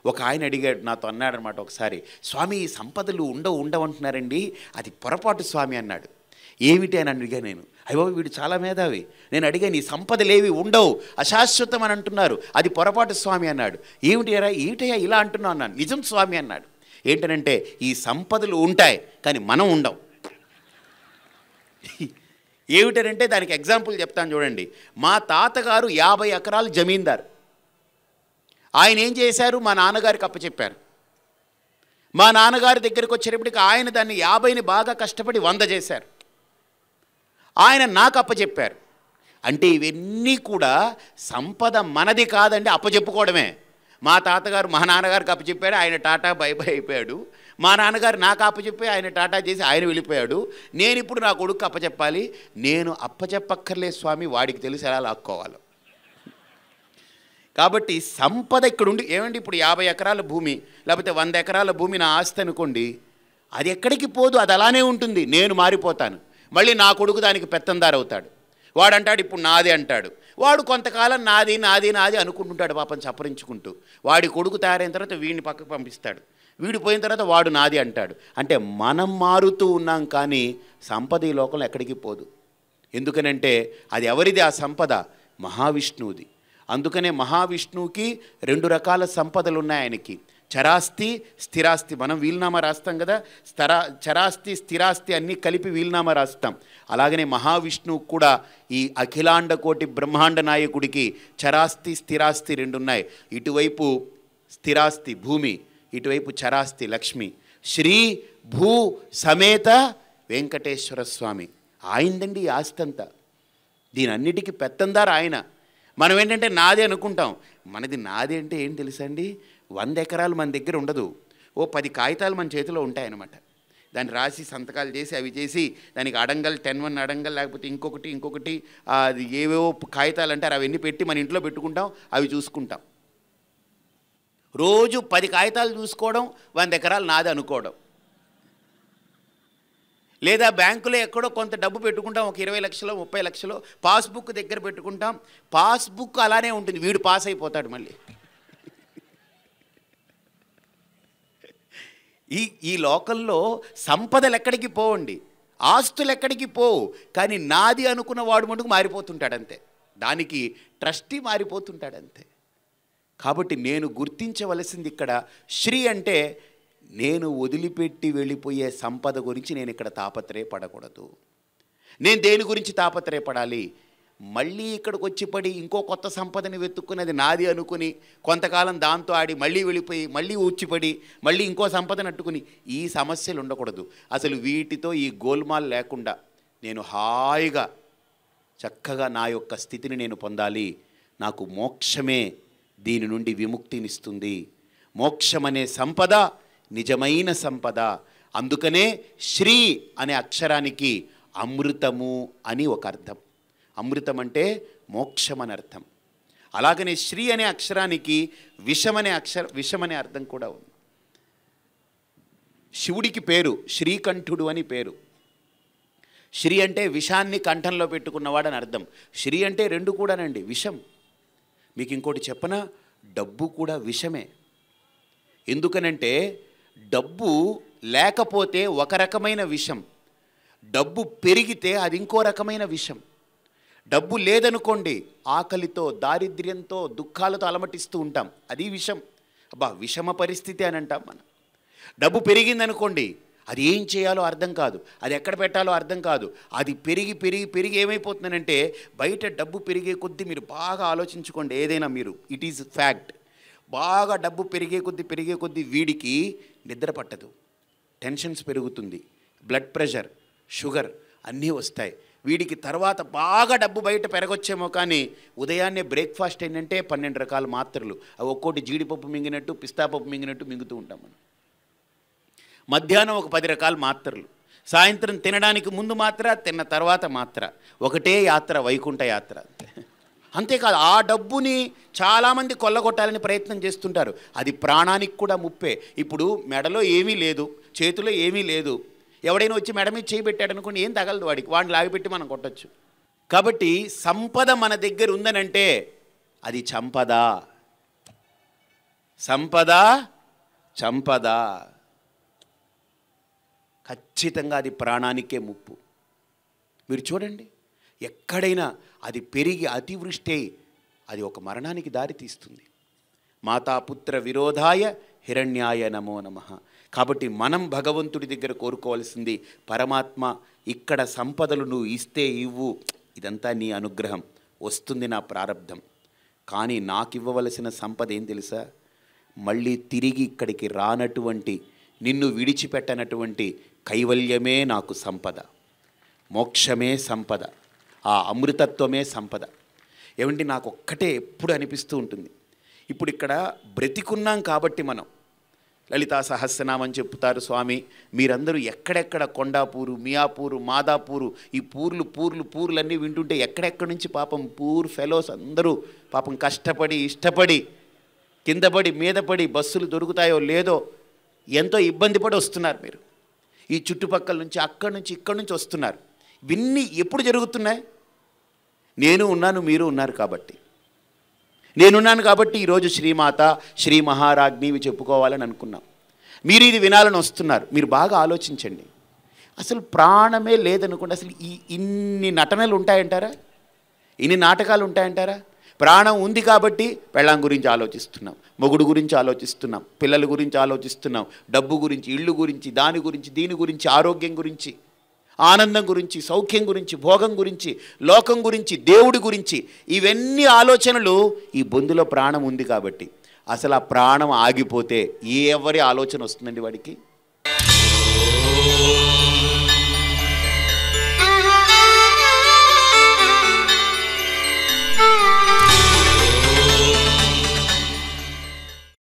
ఒక ఆయన అడిగాడు నాతో అన్నాడనమాట ఒకసారి స్వామి ఈ సంపదలు ఉండవు ఉండవు అంటున్నారండి అది పొరపాటు స్వామి అన్నాడు ఏమిటి అని అడిగా నేను అయ్యో వీడు చాలా మేధావి నేను అడిగాను ఈ సంపదలేవి ఉండవు అశాశ్వతం అని అంటున్నారు అది పొరపాటు స్వామి అన్నాడు ఏమిటి రా ఏమిటయ్యా ఇలా అంటున్నావు అన్నాను నిజం స్వామి అన్నాడు ఏంటనంటే ఈ సంపదలు ఉంటాయి కానీ మనం ఉండం ఏమిటనంటే దానికి ఎగ్జాంపుల్ చెప్తాను చూడండి మా తాతగారు యాభై ఎకరాలు జమీందారు ఆయన ఏం చేశారు మా నాన్నగారికి అప్పచెప్పారు మా నాన్నగారి దగ్గరికి వచ్చేటప్పటికి ఆయన దాన్ని యాభైని బాగా కష్టపడి వంద చేశారు ఆయన నాకు అప్పచెప్పారు అంటే ఇవన్నీ కూడా సంపద మనది కాదండి అప్పచెప్పుకోవడమే మా తాతగారు మా నాన్నగారికి అప్పచెప్పాడు ఆయన టాటా బై బై అయిపోయాడు మా నాన్నగారు నాకు అప్పచెప్పి ఆయన టాటా చేసి ఆయన వెళ్ళిపోయాడు నేను ఇప్పుడు నా కొడుకు అప్పచెప్పాలి నేను అప్పచెప్పక్కర్లే స్వామి వాడికి తెలిసి ఎలా లాక్కోవాలో కాబట్టి సంపద ఇక్కడ ఉండి ఏమండి ఇప్పుడు యాభై ఎకరాల భూమి లేకపోతే వంద ఎకరాల భూమి నా ఆస్తి అనుకోండి అది ఎక్కడికి పోదు అది అలానే ఉంటుంది నేను మారిపోతాను మళ్ళీ నా కొడుకు దానికి పెత్తందారు అవుతాడు వాడు అంటాడు ఇప్పుడు నాది అంటాడు వాడు కొంతకాలం నాది నాది నాది అనుకుంటుంటాడు పాపం చప్పరించుకుంటూ వాడి కొడుకు తయారైన తర్వాత వీడిని పక్కకు పంపిస్తాడు వీడు పోయిన తర్వాత వాడు నాది అంటాడు అంటే మనం మారుతూ ఉన్నాం కానీ సంపద ఈ లోకంలో ఎక్కడికి పోదు ఎందుకనంటే అది ఎవరిది ఆ సంపద మహావిష్ణువుది అందుకనే మహావిష్ణువుకి రెండు రకాల సంపదలు ఉన్నాయి ఆయనకి చరాస్తి స్థిరాస్తి మనం వీలునామా రాస్తాం కదా స్థరా చరాస్తి స్థిరాస్తి అన్నీ కలిపి వీలునామా రాస్తాం అలాగనే మహావిష్ణువుకు కూడా ఈ అఖిలాండ కోటి బ్రహ్మాండ నాయకుడికి చరాస్తి స్థిరాస్తి రెండు ఉన్నాయి ఇటువైపు స్థిరాస్తి భూమి ఇటువైపు చరాస్తి లక్ష్మి శ్రీ భూ సమేత వెంకటేశ్వర స్వామి ఆయిందండి ఈ ఆస్తి అంతా దీని అన్నిటికీ పెత్తందారు ఆయన మనం ఏంటంటే నాదే అనుకుంటాం మనది నాది అంటే ఏం తెలుసండి వంద ఎకరాలు మన దగ్గర ఉండదు ఓ పది కాగితాలు మన చేతిలో ఉంటాయన్నమాట దాన్ని రాసి సంతకాలు చేసి అవి చేసి దానికి అడంగల్ టెన్ వన్ అడంగల్ లేకపోతే ఇంకొకటి ఇంకొకటి ఆ, అది ఏవేవో కాగితాలు అంటారు అవన్నీ పెట్టి మన ఇంట్లో పెట్టుకుంటాం అవి చూసుకుంటాం రోజు పది కాగితాలు చూసుకోవడం వంద ఎకరాలు నాది అనుకోవడం లేదా బ్యాంకులో ఎక్కడో కొంత డబ్బు పెట్టుకుంటాం ఒక ఇరవై లక్షలు ముప్పై లక్షలు పాస్బుక్ దగ్గర పెట్టుకుంటాం పాస్బుక్ అలానే ఉంటుంది వీడు పాస్ అయిపోతాడు మళ్ళీ ఈ ఈ లోకంలో సంపదలు ఎక్కడికి పోవండి ఆస్తులు ఎక్కడికి పోవు కానీ నాది అనుకున్న వాడు మటుకు మారిపోతుంటాడు అంతే దానికి ట్రస్టీ మారిపోతుంటాడు అంతే కాబట్టి నేను గుర్తించవలసింది ఇక్కడ శ్రీ అంటే నేను వదిలిపెట్టి వెళ్ళిపోయే సంపద గురించి నేను ఇక్కడ తాపత్రయపడకూడదు నేను దేని గురించి తాపత్రయపడాలి మళ్ళీ ఇక్కడికి వచ్చి పడి ఇంకో కొత్త సంపదని వెతుక్కున్నది నాది అనుకుని కొంతకాలం దాంతో ఆడి మళ్ళీ వెళ్ళిపోయి మళ్ళీ ఊడ్చిపడి మళ్ళీ ఇంకో సంపదను అట్టుకుని ఈ సమస్యలు ఉండకూడదు అసలు వీటితో ఈ గోల్మాల్ లేకుండా నేను హాయిగా చక్కగా నా యొక్క స్థితిని నేను పొందాలి నాకు మోక్షమే దీని నుండి విముక్తినిస్తుంది మోక్షం అనే సంపద నిజమైన సంపద అందుకనే శ్రీ అనే అక్షరానికి అమృతము అని ఒక అర్థం అమృతం అంటే మోక్షం అని అర్థం అలాగనే శ్రీ అనే అక్షరానికి విషం అనే అక్షర విషం అనే అర్థం కూడా ఉంది శివుడికి పేరు శ్రీకంఠుడు అని పేరు శ్రీ అంటే విషాన్ని కంఠంలో పెట్టుకున్నవాడని అర్థం శ్రీ అంటే రెండు కూడానండి విషం మీకు ఇంకోటి చెప్పనా డబ్బు కూడా విషమే ఎందుకనంటే డబ్బు లేకపోతే ఒక రకమైన విషం డబ్బు పెరిగితే అది ఇంకో రకమైన విషం డబ్బు లేదనుకోండి ఆకలితో దారిద్ర్యంతో దుఃఖాలతో అలమటిస్తూ ఉంటాం అది విషం అబ్బా విషమ పరిస్థితి అని అంటాం మనం డబ్బు పెరిగిందనుకోండి అది ఏం చేయాలో అర్థం కాదు అది ఎక్కడ పెట్టాలో అర్థం కాదు అది పెరిగి పెరిగి పెరిగి ఏమైపోతుందనంటే బయట డబ్బు పెరిగే కొద్దీ మీరు బాగా ఆలోచించుకోండి ఏదైనా మీరు ఇట్ ఈజ్ ఫ్యాక్ట్ బాగా డబ్బు పెరిగే కొద్దీ పెరిగే కొద్దీ వీడికి నిద్ర పట్టదు టెన్షన్స్ పెరుగుతుంది బ్లడ్ ప్రెషర్ షుగర్ అన్నీ వస్తాయి వీడికి తర్వాత బాగా డబ్బు బయట పెరగొచ్చేమో కానీ ఉదయాన్నే బ్రేక్ఫాస్ట్ ఏంటంటే పన్నెండు రకాల మాత్రలు అవి ఒక్కోటి జీడిపప్పు మింగినట్టు పిస్తా పప్పు మింగినట్టు మింగుతూ ఉంటాం మనం మధ్యాహ్నం ఒక పది రకాల మాత్రలు సాయంత్రం తినడానికి ముందు మాత్ర తిన్న తర్వాత మాత్ర ఒకటే యాత్ర వైకుంఠ యాత్ర అంతేకాదు ఆ డబ్బుని చాలామంది కొల్లగొట్టాలని ప్రయత్నం చేస్తుంటారు అది ప్రాణానికి కూడా ముప్పే ఇప్పుడు మెడలో ఏమీ లేదు చేతిలో ఏమీ లేదు ఎవడైనా వచ్చి మెడ మీద చేయి పెట్టాడు అనుకోండి ఏం తగలదు వాడికి వాడిని లాగిపెట్టి మనం కొట్టచ్చు కాబట్టి సంపద మన దగ్గర ఉందనంటే అది చంపద సంపద చంపద ఖచ్చితంగా అది ప్రాణానికే ముప్పు మీరు చూడండి ఎక్కడైనా అది పెరిగి అతివృష్టి అయి అది ఒక మరణానికి దారి తీస్తుంది మాతాపుత్ర విరోధాయ హిరణ్యాయ నమో నమ కాబట్టి మనం భగవంతుడి దగ్గర కోరుకోవాల్సింది పరమాత్మ ఇక్కడ సంపదలు నువ్వు ఇస్తే ఇవ్వు ఇదంతా నీ అనుగ్రహం వస్తుంది నా ప్రారంధం కానీ నాకు ఇవ్వవలసిన సంపద ఏం తెలుసా మళ్ళీ తిరిగి ఇక్కడికి రానటువంటి నిన్ను విడిచిపెట్టనటువంటి కైవల్యమే నాకు సంపద మోక్షమే సంపద ఆ అమృతత్వమే సంపద ఏమంటే నాకు ఒక్కటే ఎప్పుడు అనిపిస్తూ ఉంటుంది ఇప్పుడు ఇక్కడ బ్రతికున్నాం కాబట్టి మనం లలితా సహస్రనామని చెప్తారు స్వామి మీరందరూ ఎక్కడెక్కడ కొండాపూరు మియాపూరు మాదాపూరు ఈ పూర్లు పూర్లు పూర్లన్నీ వింటుంటే ఎక్కడెక్కడి నుంచి పాపం పూర్ ఫెలోస్ అందరూ పాపం కష్టపడి ఇష్టపడి కిందపడి మీదపడి బస్సులు దొరుకుతాయో లేదో ఎంతో ఇబ్బంది పడి వస్తున్నారు మీరు ఈ చుట్టుపక్కల నుంచి అక్కడి నుంచి ఇక్కడి నుంచి వస్తున్నారు ఇవన్నీ ఎప్పుడు జరుగుతున్నాయి నేను ఉన్నాను మీరు ఉన్నారు కాబట్టి నేనున్నాను కాబట్టి ఈరోజు శ్రీమాత శ్రీ మహారాజ్ని ఇవి చెప్పుకోవాలని అనుకున్నాం మీరు ఇది వినాలని వస్తున్నారు మీరు బాగా ఆలోచించండి అసలు ప్రాణమే లేదనుకోండి అసలు ఈ ఇన్ని నటనలు ఉంటాయంటారా ఇన్ని నాటకాలు ఉంటాయంటారా ప్రాణం ఉంది కాబట్టి పెళ్ళాం గురించి ఆలోచిస్తున్నాం మొగుడు గురించి ఆలోచిస్తున్నాం పిల్లల గురించి ఆలోచిస్తున్నాం డబ్బు గురించి ఇళ్ళు గురించి దాని గురించి దీని గురించి ఆరోగ్యం గురించి ఆనందం గురించి సౌఖ్యం గురించి భోగం గురించి లోకం గురించి దేవుడి గురించి ఇవన్నీ ఆలోచనలు ఈ బొందులో ప్రాణం ఉంది కాబట్టి అసలు ఆ ప్రాణం ఆగిపోతే ఎవరి ఆలోచన వస్తుందండి వాడికి